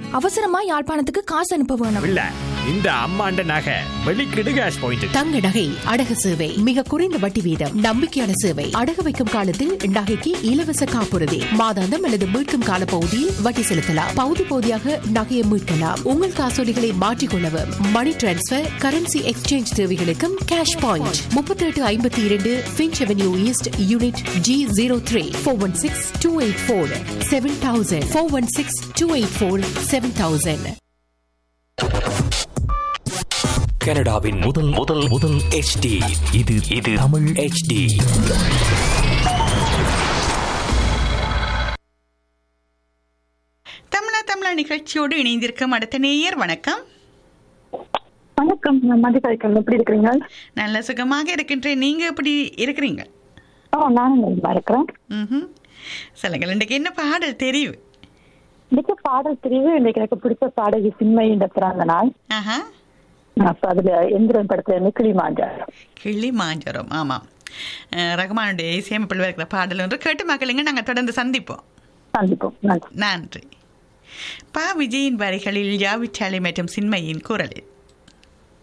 அவசரமா யாழ்ப்பாணத்துக்கு காசு அனுப்ப வேணும் இல்ல இந்த அம்மாண்ட நகை வெளிக்கிடு கேஷ் பாயிண்ட் தங்க நகை அடகு சேவை மிக குறைந்த வட்டி வீதம் நம்பிக்கையான சேவை அடகு வைக்கும் காலத்தில் நகைக்கு இலவச காப்புறுதி மாதாந்தம் அல்லது மீட்கும் கால பகுதியில் வட்டி செலுத்தலாம் பகுதி பகுதியாக நகையை மீட்கலாம் உங்கள் காசோலிகளை மாற்றிக்கொள்ளவும் மணி டிரான்ஸ்பர் கரன்சி எக்ஸ்சேஞ்ச் தேவைகளுக்கும் கேஷ் பாயிண்ட் முப்பத்தி எட்டு ஐம்பத்தி இரண்டு Finch avenue east unit G zero three four one six two eight four seven thousand four one six two eight four seven thousand கனடாவின் முதல் முதல் முதல் HD இது இது தமிழ் HD தமிழா தமிழா நிகழ்ச்சியோடு இணைந்திருக்கும் அடுத்த நேயர் வணக்கம் வணக்கம் நான் மதிகழிக்கன் எப்படி இருக்கிறீங்க நல்ல சுகமாக இருக்கின்றேன் நீங்க எப்படி இருக்கிறீங்க ஓ நானும் நல்லா இருக்கிறேன் ம்ஹும். சொல்லுங்கள் இன்றைக்கு என்ன பாடல் தெரியும் இன்னைக்கு பாடல் பிரிவு இன்னைக்கு எனக்கு பிடிச்ச பாடகி சின்மை இந்த பிறந்த நாள் ஆஹா அப்ப அதுல எந்திரன் படத்துல நிக்கிளி மாஞ்சா கிளி மாஞ்சரம் ஆமாம் அஹ், ரகுமானுடைய இசையமைப்பில் இருக்கிற பாடல் ஒன்று கேட்டு மக்களுங்க நாங்கள் தொடர்ந்து சந்திப்போம் சந்திப்போம் நன்றி நன்றி பா விஜயின் வரிகளில் யாவிச்சாலை மற்றும் சின்மையின் குரலில்